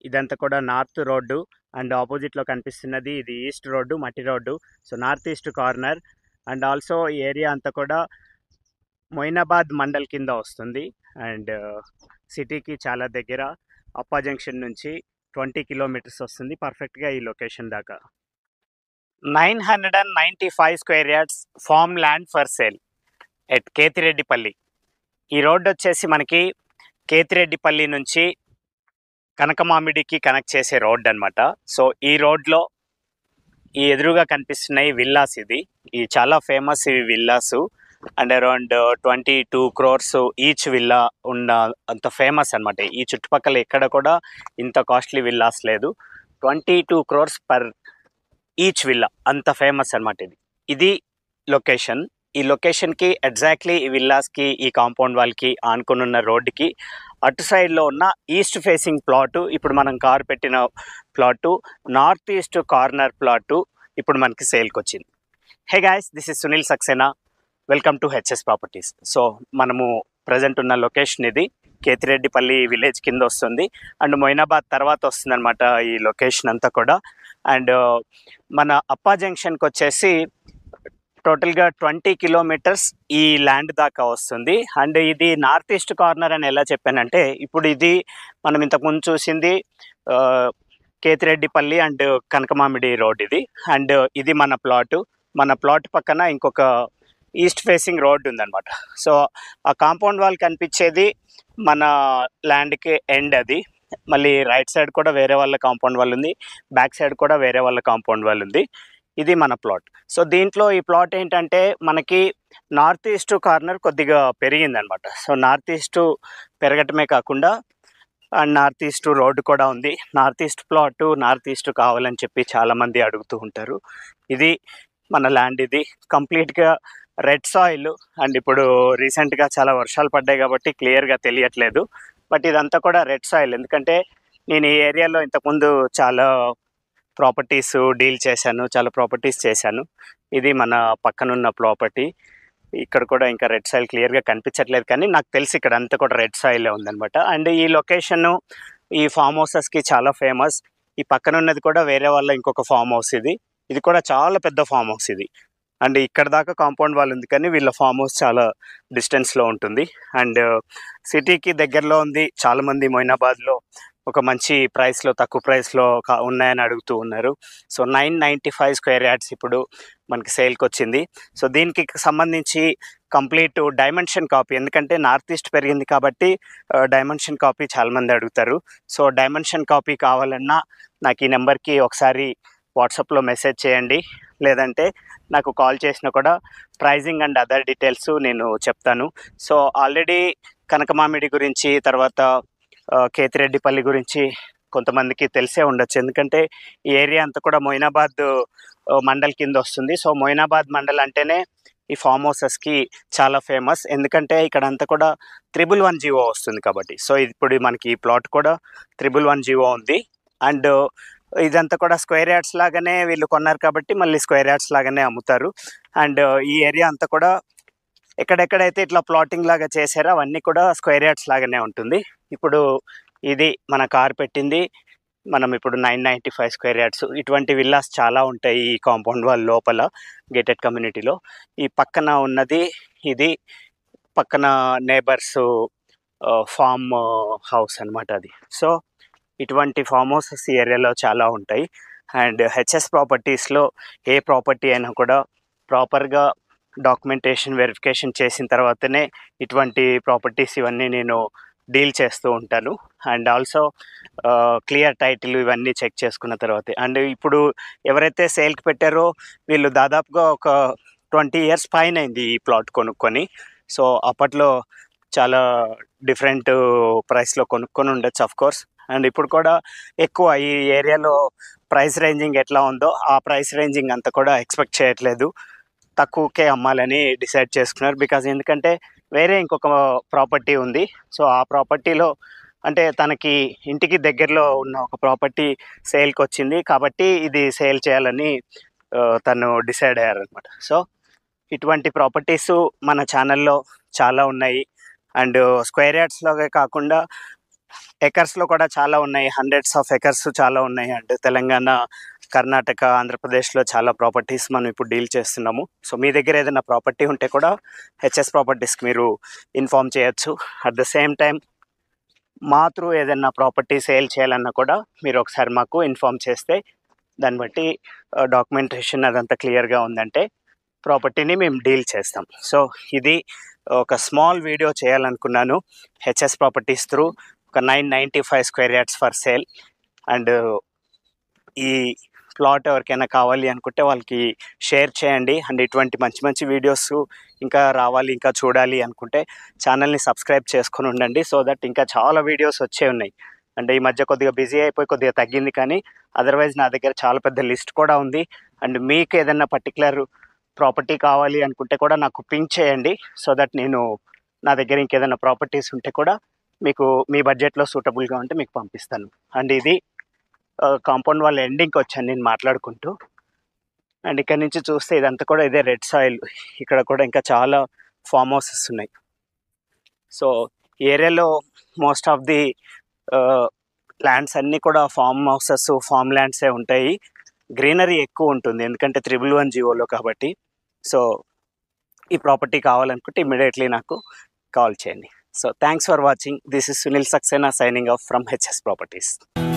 ఇదంతా కూడా north road and ఆపోజిట్లో కనిపిస్తున్నది ఇది ఈస్ట్ రోడ్డు మట్టి road so north east corner and also ఈ ఏరియా అంతా కూడా మొయినాబాద్ మండల్ కింద వస్తుంది అండ్ సిటీకి చాలా దగ్గర అప్పా జంక్షన్ నుంచి ట్వంటీ కిలోమీటర్స్ వస్తుంది పర్ఫెక్ట్గా ఈ లొకేషన్ దాకా nine hundred and ninety five square yards farm land for sale at Ketireddipalli ఈ రోడ్డు వచ్చేసి మనకి కేతిరెడ్డిపల్లి నుంచి కనకమామిడికి కనెక్ట్ చేసే రోడ్ అన్నమాట సో ఈ రోడ్లో ఈ ఎదురుగా కనిపిస్తున్నాయి విల్లాస్ ఇది ఈ చాలా ఫేమస్ ఇవి villas and around twenty two crores each villa ఉన్న అంత ఫేమస్ అనమాట ఈ చుట్టుపక్కల ఎక్కడ కూడా ఇంత కాస్ట్లీ విల్లాస్ లేదు twenty two crores per each villa అంత ఫేమస్ అనమాట ఇది ఇది లొకేషన్ ఈ లొకేషన్కి ఎగ్జాక్ట్లీ ఈ విల్లాస్కి ఈ కాంపౌండ్ వాళ్ళకి ఆనుకుని ఉన్న రోడ్డుకి అటు సైడ్లో ఉన్న ఈస్ట్ ఫేసింగ్ ప్లాట్ ఇప్పుడు మనం కార్ పెట్టిన plot north east corner plot ఇప్పుడు మనకి సేల్కి వచ్చింది hey guys this is Sunil Saxena welcome to HS properties so మనము ప్రజెంట్ ఉన్న లొకేషన్ ఇది కేతిరెడ్డిపల్లి విలేజ్ కింద వస్తుంది అండ్ మొయినాబాద్ తర్వాత వస్తుంది అనమాట ఈ లొకేషన్ అంతా కూడా అండ్ మన అప్పా జంక్షన్కి వచ్చేసి టోటల్గా ట్వంటీ కిలోమీటర్స్ ఈ ల్యాండ్ దాకా వస్తుంది అండ్ ఇది నార్త్ ఈస్ట్ కార్నర్ అని ఎలా చెప్పానంటే ఇప్పుడు ఇది మనం ఇంతకుముందు చూసింది ఆ, కేతిరెడ్డిపల్లి అండ్ కనకమామిడి రోడ్ ఇది అండ్ ఇది మన ప్లాట్ మన ప్లాట్ పక్కన ఇంకొక ఈస్ట్ ఫేసింగ్ రోడ్ ఉందన్నమాట సో ఆ కాంపౌండ్ వాల్ కనిపించేది మన ల్యాండ్కి ఎండ్ అది మళ్ళీ రైట్ సైడ్ కూడా వేరే వాళ్ళ కాంపౌండ్ వాల్ ఉంది బ్యాక్ సైడ్ కూడా వేరే వాళ్ళ కాంపౌండ్ వాల్ ఉంది ఇది మన ప్లాట్ సో దీంట్లో ఈ ప్లాట్ ఏంటంటే మనకి నార్త్ ఈస్ట్ కార్నర్ కొద్దిగా పెరిగిందనమాట సో నార్త్ ఈస్ట్ పెరగటమే కాకుండా అండ్ నార్త్ ఈస్ట్ రోడ్డు కూడా ఉంది north east plot north east కావాలని చెప్పి చాలామంది అడుగుతూ ఉంటారు ఇది మన ల్యాండ్ ఇది కంప్లీట్గా రెడ్ సాయిల్ అండ్ ఇప్పుడు రీసెంట్గా చాలా వర్షాలు పడ్డాయి కాబట్టి క్లియర్గా తెలియట్లేదు బట్ ఇదంతా కూడా రెడ్ సాయిల్ ఎందుకంటే నేను ఈ ఏరియాలో ఇంతకుముందు చాలా ప్రాపర్టీస్ డీల్ చేశాను చాలా ప్రాపర్టీస్ చేశాను ఇది మన పక్కనున్న ప్రాపర్టీ ఇక్కడ కూడా ఇంకా రెడ్ సాయిల్ క్లియర్గా కనిపించట్లేదు కానీ నాకు తెలిసి ఇక్కడ అంతా కూడా రెడ్ సాయిల్ ఉందన్నమాట అండ్ ఈ లొకేషన్ ఈ ఫామ్ హౌసెస్కి చాలా ఫేమస్ ఈ పక్కన ఉన్నది కూడా వేరే వాళ్ళ ఇంకొక ఫామ్ హౌస్ ఇది ఇది కూడా చాలా పెద్ద ఫామ్ హౌస్ ఇది అండ్ ఇక్కడ దాకా కాంపౌండ్ వాల్ ఉంది కానీ వీళ్ళ ఫామ్ హౌస్ చాలా డిస్టెన్స్లో ఉంటుంది అండ్ సిటీకి దగ్గరలో ఉంది చాలామంది మొయినాబాద్లో ఒక మంచి ప్రైస్లో తక్కువ ప్రైస్లో కా- ఉన్నాయని అడుగుతూ ఉన్నారు so nine ninety five square yards ఇప్పుడు మనకి సేల్కి వచ్చింది సో దీనికి సంబంధించి కంప్లీట్ డైమెన్షన్ కాపీ ఎందుకంటే నార్త్ ఈస్ట్ పెరిగింది కాబట్టి డైమెన్షన్ కాపీ చాలామంది అడుగుతారు సో డైమెన్షన్ కాపీ కావాలన్నా నాకు ఈ నెంబర్కి ఒకసారి వాట్సాప్లో మెసేజ్ చేయండి లేదంటే నాకు కాల్ చేసినా కూడా ప్రైజింగ్ అండ్ అదర్ డీటెయిల్స్ నేను చెప్తాను సో ఆల్రెడీ కనకమామిడి గురించి తర్వాత ఆ, కేతిరెడ్డిపల్లి గురించి కొంతమందికి తెలిసే ఉండొచ్చు ఎందుకంటే ఈ ఏరియా అంతా కూడా మొయినాబాద్ ఆ, మండల్ కింద వస్తుంది సో మొయినాబాద్ మండల్ అంటేనే ఈ ఫామ్ హౌసెస్కి చాలా ఫేమస్ ఎందుకంటే ఇక్కడ అంతా కూడా త్రిబుల్ వన్ జీవో వస్తుంది కాబట్టి సో ఇప్పుడు మనకి ఈ ప్లాట్ కూడా త్రిబుల్ వన్ జీవో ఉంది అండ్ ఇదంతా కూడా స్క్వేర్ యార్డ్స్ లాగానే వీళ్ళు కొన్నారు కాబట్టి మళ్ళీ స్క్వేర్ యార్డ్స్ లాగానే అమ్ముతారు అండ్ ఈ ఏరియా అంతా కూడా ఎక్కడెక్కడైతే ఇట్లా ప్లాటింగ్ లాగా చేశారో అవన్నీ కూడా స్క్వేర్ యార్డ్స్ లాగానే ఉంటుంది ఇప్పుడు ఇది మన కార్ పెట్టింది మనం ఇప్పుడు nine ninety five square yards ఇటువంటి విల్లాస్ చాలా ఉంటాయి ఈ కాంపౌండ్ వాళ్ళ లోపల గేటెడ్ కమ్యూనిటీలో ఈ పక్కన ఉన్నది ఇది పక్కన నేబర్స్ ఫామ్ హౌస్ అన్నమాట అది సో ఇటువంటి ఫామ్ హౌసెస్ ఈ ఏరియాలో చాలా ఉంటాయి అండ్ హెచ్ఎస్ ప్రాపర్టీస్లో ఏ ప్రాపర్టీ అయినా కూడా ప్రాపర్గా డాక్యుమెంటేషన్ వెరిఫికేషన్ చేసిన తర్వాతనే ఇటువంటి ప్రాపర్టీస్ ఇవన్నీ నేను డీల్ చేస్తూ ఉంటాను అండ్ ఆల్సో క్లియర్ టైటిల్ ఇవన్నీ చెక్ చేసుకున్న తర్వాతే అండ్ ఇప్పుడు ఎవరైతే సేల్కి పెట్టారో వీళ్ళు దాదాపుగా ఒక ట్వంటీ ఇయర్స్ పైన అయింది ఈ ప్లాట్ కొనుక్కొని సో అప్పట్లో చాలా డిఫరెంట్ ప్రైస్లో కొనుక్కొని ఉండొచ్చు అఫ్ కోర్స్ అండ్ ఇప్పుడు కూడా ఎక్కువ ఈ ఏరియాలో ప్రైస్ రేంజింగ్ ఎట్లా ఉందో ఆ ప్రైస్ రేంజింగ్ అంతా కూడా ఎక్స్పెక్ట్ చేయట్లేదు తక్కువకే అమ్మాలని డిసైడ్ చేసుకున్నారు బికాజ్ ఎందుకంటే వేరే ఇంకొక ప్రాపర్టీ ఉంది సో ఆ ప్రాపర్టీలో అంటే తనకి ఇంటికి దగ్గరలో ఉన్న ఒక ప్రాపర్టీ సేల్కి వచ్చింది కాబట్టి ఇది సేల్ చేయాలని ఆ, తను డిసైడ్ అయ్యారనమాట సో ఇటువంటి ప్రాపర్టీస్ మన ఛానల్లో చాలా ఉన్నాయి అండ్ స్క్వేర్ యార్డ్స్లోనే కాకుండా ఎకర్స్లో కూడా చాలా ఉన్నాయి హండ్రెడ్స్ ఆఫ్ ఎకర్స్ చాలా ఉన్నాయి అండ్ తెలంగాణ కర్ణాటక ఆంధ్రప్రదేశ్లో చాలా ప్రాపర్టీస్ మనం ఇప్పుడు డీల్ చేస్తున్నాము సో మీ దగ్గర ఏదైనా ప్రాపర్టీ ఉంటే కూడా హెచ్ఎస్ ప్రాపర్టీస్కి మీరు ఇన్ఫామ్ చేయొచ్చు అట్ ద సేమ్ టైం మా త్రూ ఏదైనా ప్రాపర్టీ సేల్ చేయాలన్నా కూడా మీరు ఒకసారి మాకు ఇన్ఫామ్ చేస్తే దాన్ని బట్టి డాక్యుమెంటేషన్ అదంతా క్లియర్గా ఉందంటే ప్రాపర్టీని మేము డీల్ చేస్తాం సో ఇది ఒక స్మాల్ వీడియో చేయాలనుకున్నాను హెచ్ఎస్ ప్రాపర్టీస్ త్రూ ఒక nine ninety five square yards for sale and ఈ ప్లాట్ ఎవరికైనా కావాలి అనుకుంటే వాళ్ళకి షేర్ చేయండి అండ్ ఇటువంటి మంచి మంచి వీడియోస్ ఇంకా రావాలి ఇంకా చూడాలి అనుకుంటే ఛానల్ని సబ్స్క్రైబ్ చేసుకొని ఉండండి సో దట్ ఇంకా చాలా వీడియోస్ వచ్చే ఉన్నాయి అంటే ఈ మధ్య కొద్దిగా బిజీ అయిపోయి కొద్దిగా తగ్గింది కానీ అదర్వైజ్ నా దగ్గర చాలా పెద్ద లిస్ట్ కూడా ఉంది అండ్ మీకు ఏదైనా పర్టికులర్ ప్రాపర్టీ కావాలి అనుకుంటే కూడా నాకు పింక్ చేయండి సో దట్ నేను నా దగ్గర ఇంకేదైనా ప్రాపర్టీస్ ఉంటే కూడా మీకు మీ బడ్జెట్లో సూటబుల్గా ఉంటే మీకు పంపిస్తాను అండ్ ఇది కాంపౌండ్ వాళ్ళ ఎండింగ్కి వచ్చాను నేను మాట్లాడుకుంటూ అండ్ ఇక్కడ నుంచి చూస్తే ఇదంతా కూడా ఇదే రెడ్ సాయిల్ ఇక్కడ కూడా ఇంకా చాలా ఫామ్ హౌసెస్ ఉన్నాయి సో ఏరియాలో మోస్ట్ ఆఫ్ ది ల్యాండ్స్ అన్నీ కూడా ఫామ్ హౌసెస్ ఫామ్ ల్యాండ్సే ఉంటాయి గ్రీనరీ ఎక్కువ ఉంటుంది ఎందుకంటే త్రిబుల్ వన్ జియోలో కాబట్టి సో ఈ ప్రాపర్టీ కావాలనుకుంటే ఇమీడియట్లీ నాకు కాల్ చేయండి so thanks for watching this is Sunil Saxena signing off from HS properties